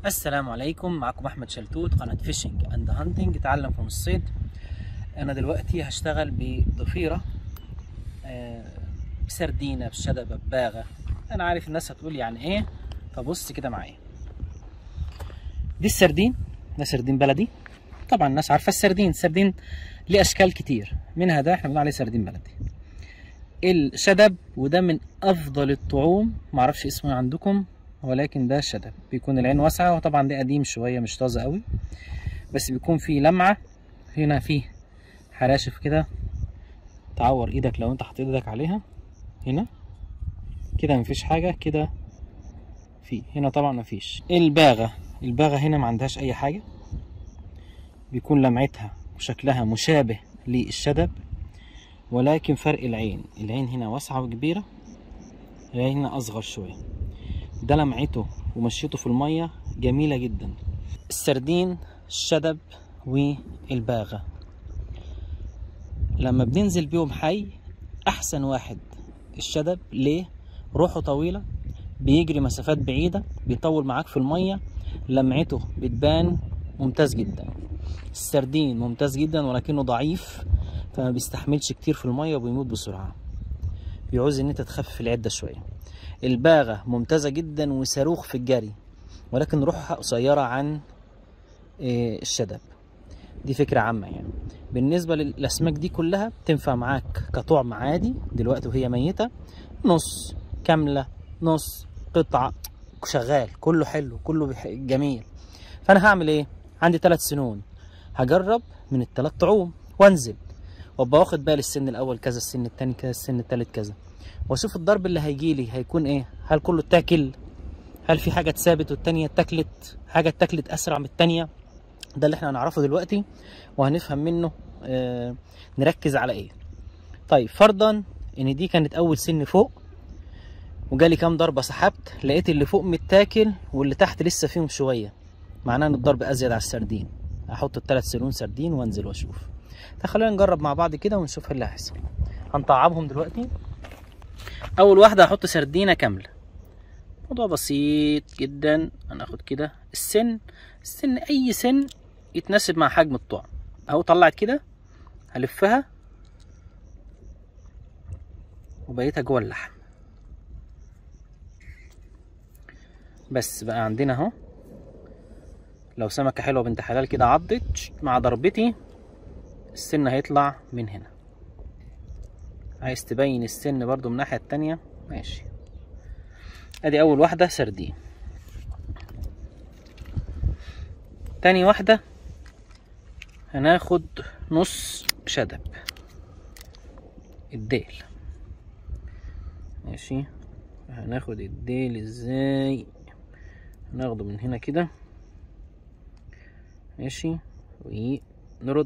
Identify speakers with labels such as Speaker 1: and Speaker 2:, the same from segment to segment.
Speaker 1: السلام عليكم معكم احمد شلتوت قناه فيشنج اند هانتنج تعلم من الصيد انا دلوقتي هشتغل بضفيره آه، بسردينه بشدة بباغه انا عارف الناس هتقول يعني ايه فبص كده معايا دي السردين ده سردين بلدي طبعا الناس عارفه السردين السردين ليه اشكال كتير منها ده احنا بنقول عليه سردين بلدي الشدب وده من افضل الطعوم معرفش اسمه عندكم ولكن ده شدب بيكون العين واسعة وطبعا ده قديم شوية مش طازة قوي بس بيكون فيه لمعة هنا فيه حراشف كده تعور ايدك لو انت حطيت ايدك عليها هنا كده مفيش حاجة كده في هنا طبعا مفيش الباغة الباغة هنا ما عندهاش اي حاجة بيكون لمعتها وشكلها مشابه للشدب ولكن فرق العين العين هنا واسعة وكبيرة العين هنا اصغر شوية ده لمعته ومشيته في المية جميلة جدا السردين الشدب والباغة لما بننزل بيهم حي أحسن واحد الشدب ليه روحه طويلة بيجري مسافات بعيدة بيطول معاك في المية لمعته بتبان ممتاز جدا السردين ممتاز جدا ولكنه ضعيف فما بيستحملش كتير في المية وبيموت بسرعة بيعوز ان انت تخفف العدة شوية الباغة ممتازة جدا وصاروخ في الجري ولكن روحها قصيرة عن الشدب دي فكرة عامة يعني بالنسبة للأسماك دي كلها تنفع معاك كطعم عادي دلوقتي وهي ميتة نص كاملة نص قطعة شغال كله حلو كله جميل فأنا هعمل إيه؟ عندي ثلاث سنون هجرب من الثلاث طعوم وانزل وابقى واخد بالي السن الأول كذا السن التاني كذا السن التالت كذا واشوف الضرب اللي هيجي لي هيكون ايه هل كله اتاكل هل في حاجه اتثابت والتانيه اتاكلت حاجه اتاكلت اسرع من التانيه ده اللي احنا هنعرفه دلوقتي وهنفهم منه اه نركز على ايه طيب فرضا ان دي كانت اول سن فوق وجالي كام ضربه سحبت لقيت اللي فوق متاكل واللي تحت لسه فيهم شويه معناه ان الضرب ازيد على السردين احط الثلاث سنون سردين وانزل واشوف خلينا نجرب مع بعض كده ونشوف ايه اللي هيحصل هنطعمهم دلوقتي اول واحده هحط سردينه كامله موضوع بسيط جدا هناخد كده السن السن اي سن يتناسب مع حجم الطعم اهو طلعت كده هلفها وبقيتها جوه اللحم بس بقى عندنا اهو لو سمكه حلوه بنت حلال كده عضت مع ضربتي السن هيطلع من هنا عايز تبين السن برضو من الناحية التانية ماشي ادي اول واحدة سردين تاني واحدة هناخد نص شدب الديل ماشي هناخد الديل ازاي هناخده من هنا كده ماشي ونرد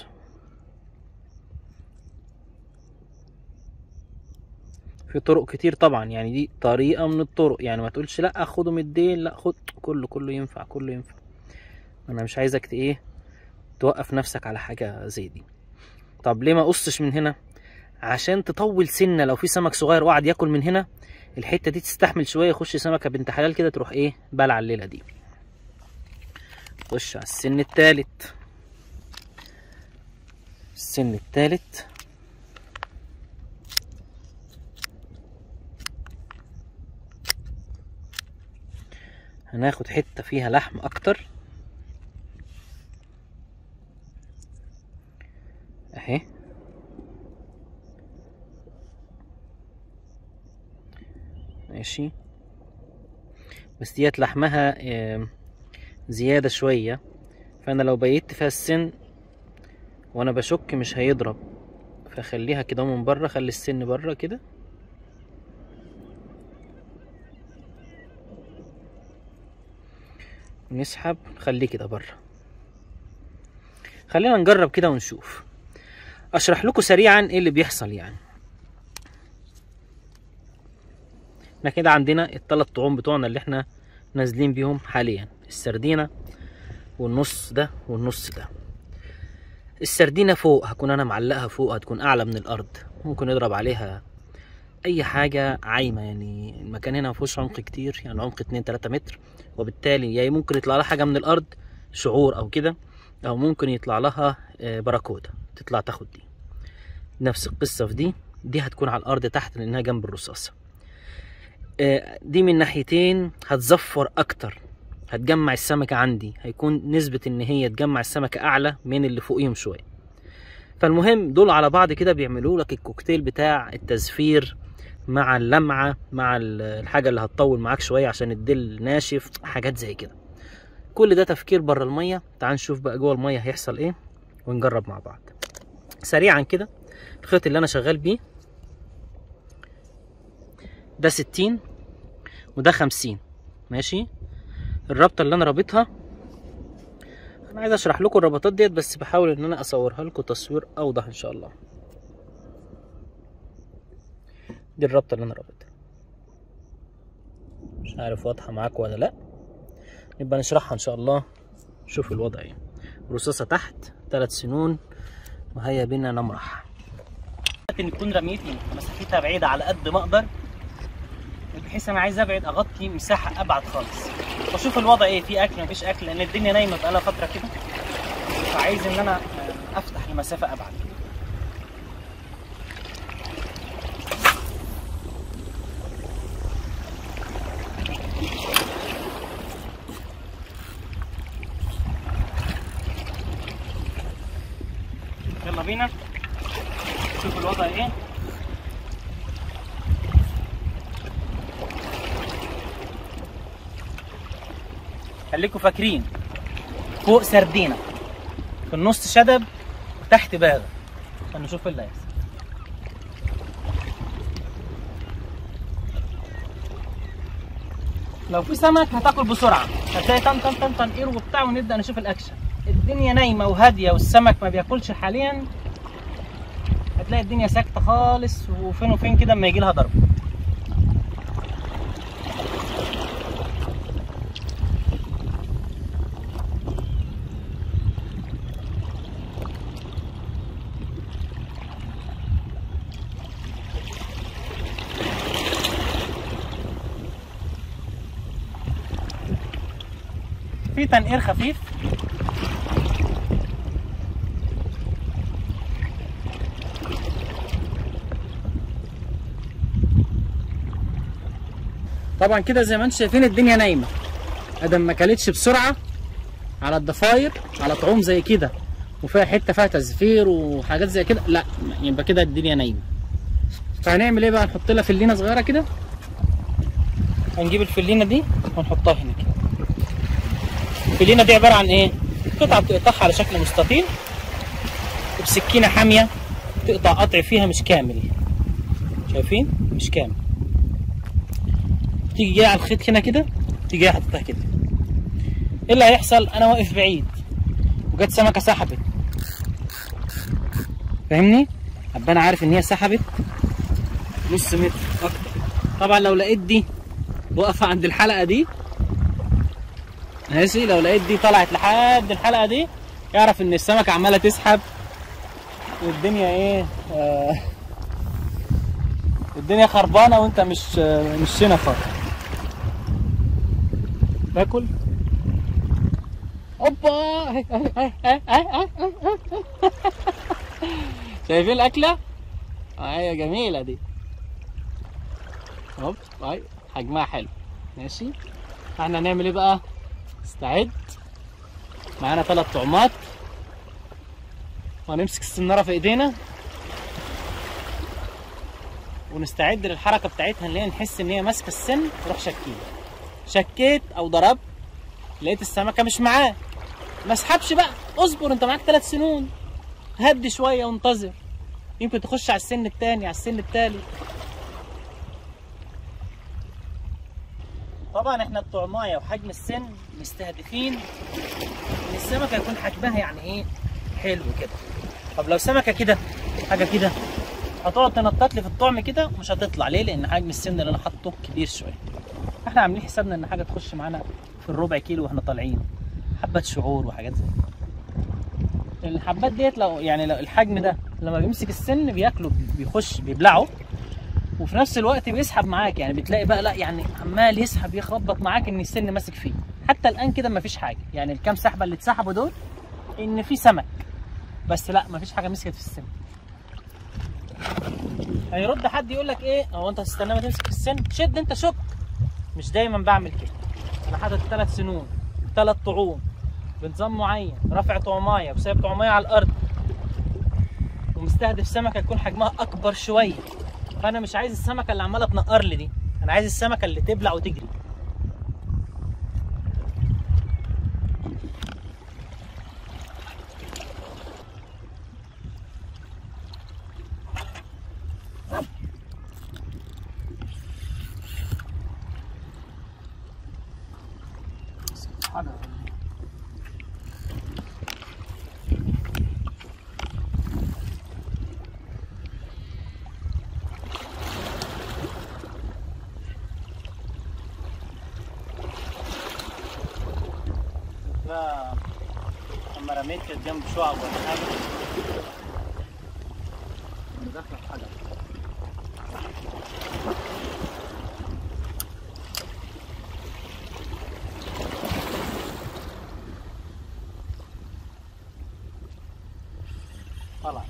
Speaker 1: في طرق كتير طبعا يعني دي طريقة من الطرق يعني ما تقولش لا خده من الديل لا خد كله كله ينفع كله ينفع انا مش عايزك ايه توقف نفسك على حاجة زي دي طب ليه ما قصش من هنا عشان تطول سنة لو في سمك صغير وقعد ياكل من هنا الحتة دي تستحمل شوية يخش سمكة بنت حلال كده تروح ايه بلع الليلة دي خش على السن التالت السن التالت هناخد حتة فيها لحم اكتر اهي ماشي بس ديت لحمها زيادة شوية فانا لو بيت فيها السن وانا بشك مش هيضرب فخليها كده من بره خلي السن بره كده نسحب نخليه كده بره خلينا نجرب كده ونشوف اشرح لكم سريعا ايه اللي بيحصل يعني احنا كده عندنا الثلاث طعوم بتوعنا اللي احنا نازلين بيهم حاليا السردينه والنص ده والنص ده السردينه فوق هكون انا معلقها فوق هتكون اعلى من الارض ممكن نضرب عليها اي حاجه عايمه يعني المكان هنا ما فيهوش عمق كتير يعني عمق 2 3 متر وبالتالي يا ممكن يطلع لها حاجه من الارض شعور او كده او ممكن يطلع لها آه، باراكودا تطلع تاخد دي نفس القصه في دي دي هتكون على الارض تحت لانها جنب الرصاصه آه، دي من ناحيتين هتزفر اكتر هتجمع السمكه عندي هيكون نسبه ان هي تجمع السمكه اعلى من اللي فوقيهم شويه فالمهم دول على بعض كده بيعملوا لك الكوكتيل بتاع التزفير مع اللمعه مع ال- الحاجه اللي هتطول معاك شويه عشان الدل ناشف حاجات زي كده كل ده تفكير بره الميه تعال نشوف بقى جوه الميه هيحصل ايه ونجرب مع بعض سريعا كده الخيط اللي انا شغال بيه ده 60 وده 50 ماشي الرابطه اللي انا رابطها انا عايز اشرح لكم الربطات ديت بس بحاول ان انا اصورها لكم تصوير اوضح ان شاء الله دي الرابطه اللي انا رابطها مش عارف واضحه معاك ولا لا نبقى نشرحها ان شاء الله شوف الوضع ايه رصاصه تحت ثلاث سنون وهيا بنا نمرح ممكن يكون رميتي مسافتها بعيده على قد ما اقدر بحيث انا عايز ابعد اغطي مساحه ابعد خالص واشوف الوضع ايه في اكل مفيش اكل لان الدنيا نايمه بقالها فتره كده فعايز ان انا افتح لمسافه ابعد يلا بينا شوف الوضع ايه خليكم فاكرين فوق سردينة في النص شدب وتحت باغة عشان نشوف اللي هيحصل لو في سمك هتاكل بسرعة هتلاقي طن طن طن طن اير وبتاع ونبدأ نشوف الأكشن الدنيا نايمة وهادية والسمك ما بياكلش حاليا هتلاقي الدنيا ساكتة خالص وفين وفين كده اما يجي لها ضرب في تنقير خفيف طبعا كده زي ما انتم شايفين الدنيا نايمه ادم ما كلتش بسرعه على الضفاير على طعوم زي كده وفيها حته فيها تزفير وحاجات زي كده لا يبقى كده الدنيا نايمه فهنعمل ايه بقى نحط لها فلينه صغيره كده هنجيب الفلينه دي ونحطها هنا كده الفلينه دي عباره عن ايه قطعه بتقطعها على شكل مستطيل وبسكينه حاميه تقطع قطع فيها مش كامل شايفين مش كامل تيجي جاي على الخيط هنا كده تيجي جاي حاططها كده ايه اللي هيحصل انا واقف بعيد وجت سمكه سحبت فاهمني ابقى انا عارف ان هي سحبت نص متر اكتر طبعا لو لقيت دي واقفه عند الحلقه دي ماشي لو لقيت دي طلعت لحد الحلقه دي يعرف ان السمكه عماله تسحب والدنيا ايه آه الدنيا خربانه وانت مش آه مش هنا خالص باكل اوبا شايفين الاكله ايوه جميله دي هوب اي حجمها حلو ماشي احنا هنعمل ايه بقى استعد معانا ثلاث طعمات وهنمسك السناره في ايدينا ونستعد للحركه بتاعتها اللي هي نحس ان هي ماسكه السن نروح شكيت شكيت او ضربت لقيت السمكه مش معاك ما اسحبش بقى اصبر انت معاك ثلاث سنون هدي شويه وانتظر يمكن تخش على السن التاني على السن التالت طبعا احنا الطعمايه وحجم السن مستهدفين ان السمكه يكون حجمها يعني ايه حلو كده طب لو سمكه كده حاجه كده هتقعد تنطط لي في الطعم كده ومش هتطلع ليه لان حجم السن اللي انا حاطه كبير شويه احنا عاملين حسابنا ان حاجه تخش معانا في الربع كيلو واحنا طالعين حبات شعور وحاجات زي كده الحبات ديت لو يعني لو الحجم ده لما بيمسك السن بياكله بيخش بيبلعه وفي نفس الوقت بيسحب معاك يعني بتلاقي بقى لا يعني عمال يسحب يخبط معاك ان السن ماسك فيه حتى الان كده مفيش حاجه يعني الكام سحبه اللي اتسحبوا دول ان في سمك بس لا مفيش حاجه مسكت في السن هيرد حد يقول لك ايه هو انت هتستنى ما تمسك في السن شد انت شك مش دايما بعمل كده انا حاطط ثلاث سنون ثلاث طعوم بنظام معين رافع طعمايه وسايب طعمايه على الارض ومستهدف سمكه يكون حجمها اكبر شويه فانا مش عايز السمكه اللي عماله تنقر لي دي انا عايز السمكه اللي تبلع وتجري بقى لما رميت كانت جنب شعب ولا حاجه داخله في حجر طلع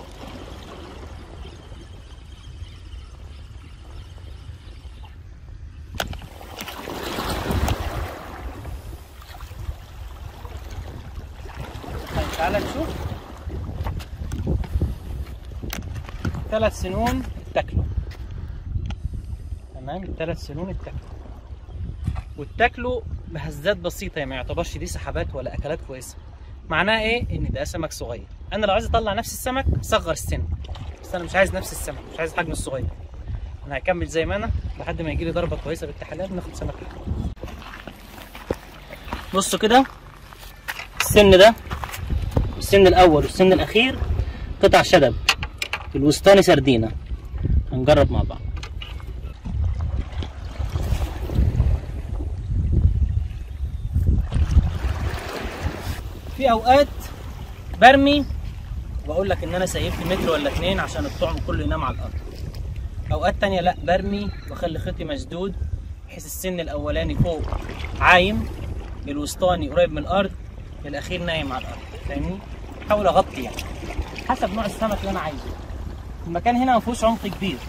Speaker 1: طيب تعالى نشوف ثلاث سنون اتاكلوا تمام الثلاث سنون اتاكلوا واتاكلوا بهزات بسيطه يعني ما يعتبرش دي سحبات ولا اكلات كويسه معناها ايه ان ده سمك صغير انا لو عايز اطلع نفس السمك صغر السن بس انا مش عايز نفس السمك مش عايز الحجم الصغير انا هكمل زي ما انا لحد ما يجي لي ضربه كويسه بالتحالات ناخد سمك حلو. بصوا كده السن ده السن الاول والسن الاخير قطع شدب الوسطاني سردينه هنجرب مع بعض في اوقات برمي واقول لك ان انا سيبت متر ولا اتنين عشان الطعم كله ينام على الارض اوقات تانية لا برمي واخلي خيطي مشدود بحيث السن الاولاني فوق عايم الوسطاني قريب من الارض الاخير نايم على الارض فاهمني احاول اغطي يعني حسب نوع السمك اللي انا عايزه المكان هنا ما فيهوش عمق كبير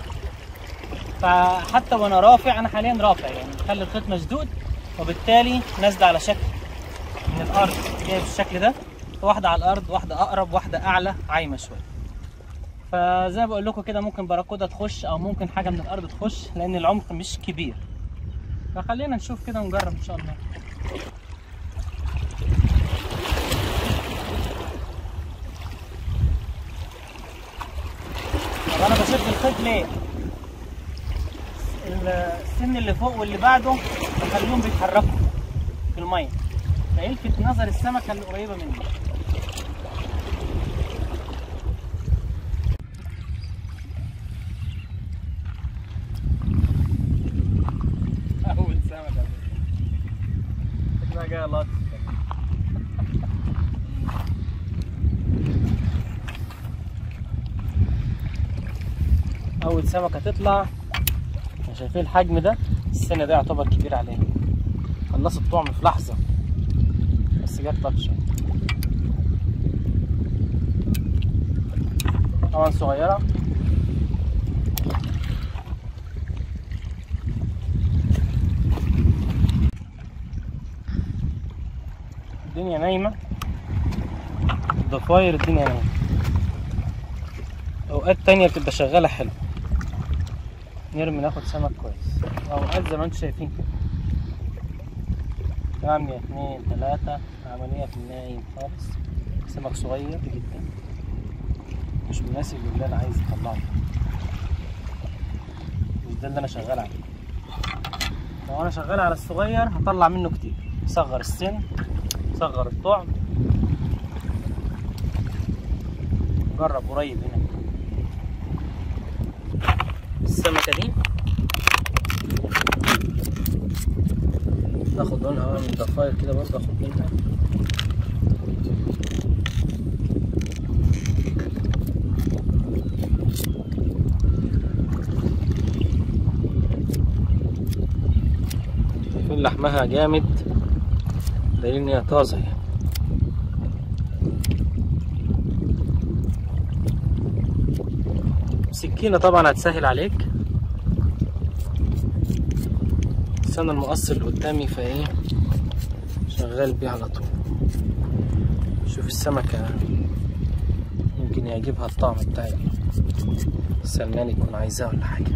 Speaker 1: فحتى وانا رافع انا حاليا رافع يعني مخلي الخيط مشدود وبالتالي نازله على شكل من الارض جايه بالشكل ده واحده على الارض واحده اقرب واحده اعلى عايمه شويه فزي ما بقول لكم كده ممكن باراكودا تخش او ممكن حاجه من الارض تخش لان العمق مش كبير فخلينا نشوف كده ونجرب ان شاء الله طب انا بشد الخيط ليه السن اللي فوق واللي بعده بخليهم بيتحركوا في الميه فيلفت نظر السمكه اللي قريبه مني اول سمكه شكلها جايه لطف اول سمكه تطلع شايفين الحجم ده السن ده يعتبر كبير عليه خلصت الطعم في لحظه بس جت طفشه طبعا صغيره الدنيا نايمه الضفاير الدنيا نايمه اوقات تانية بتبقى شغاله حلو نرمي ناخد سمك كويس اوقات زي ما انتم شايفين كده رمية اتنين تلاتة عملية في النايم خالص سمك صغير جدا مش مناسب للي انا عايز اطلعه مش ده اللي انا شغال عليه لو انا شغال على الصغير هطلع منه كتير صغر السن صغر الطعم جرب قريب هنا السمكة دي ناخد لونها بقى من الضفاير كده برضه اخد منها لحمها جامد دليل ان هي طازه يعني. سكينة طبعا هتسهل عليك بس انا المقص اللي قدامي فايه شغال بيه على طول شوف السمكة يمكن يعجبها الطعم بتاع السلمان يكون عايزاه ولا حاجة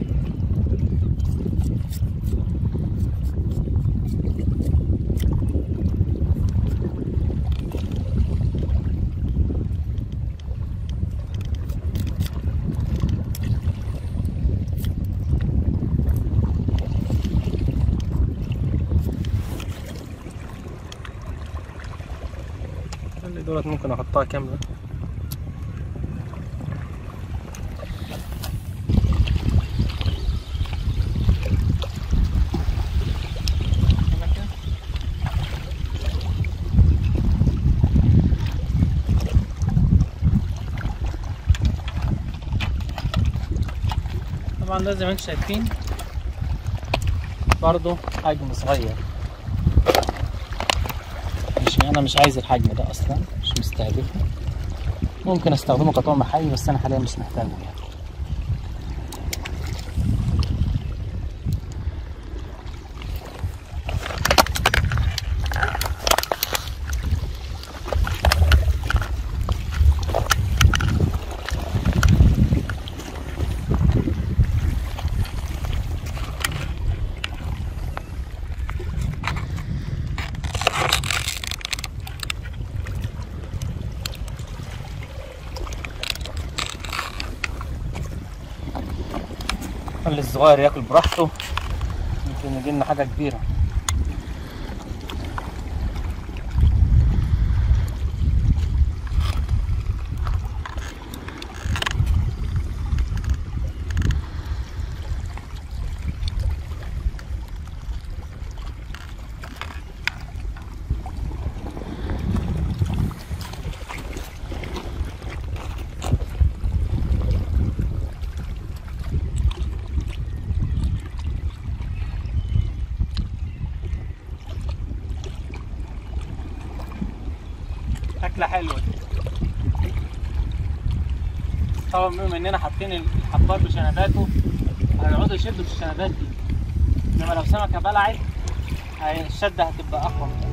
Speaker 1: اللي دولت ممكن احطها كاملة طبعا ده زي ما انتم شايفين برضه حجم صغير مش انا مش عايز الحجم ده اصلا مش مستهدفه ممكن استخدمه كطعم حي بس انا حاليا مش محتاجه يعني خلي الصغير ياكل براحته يمكن يجي لنا حاجه كبيره أكلة حلوة طبعا بما إننا حاطين الحبار بشنباته هيقعدوا يشدوا في الشنبات دي إنما لو سمكة بلعت هي- الشدة هتبقى أقوى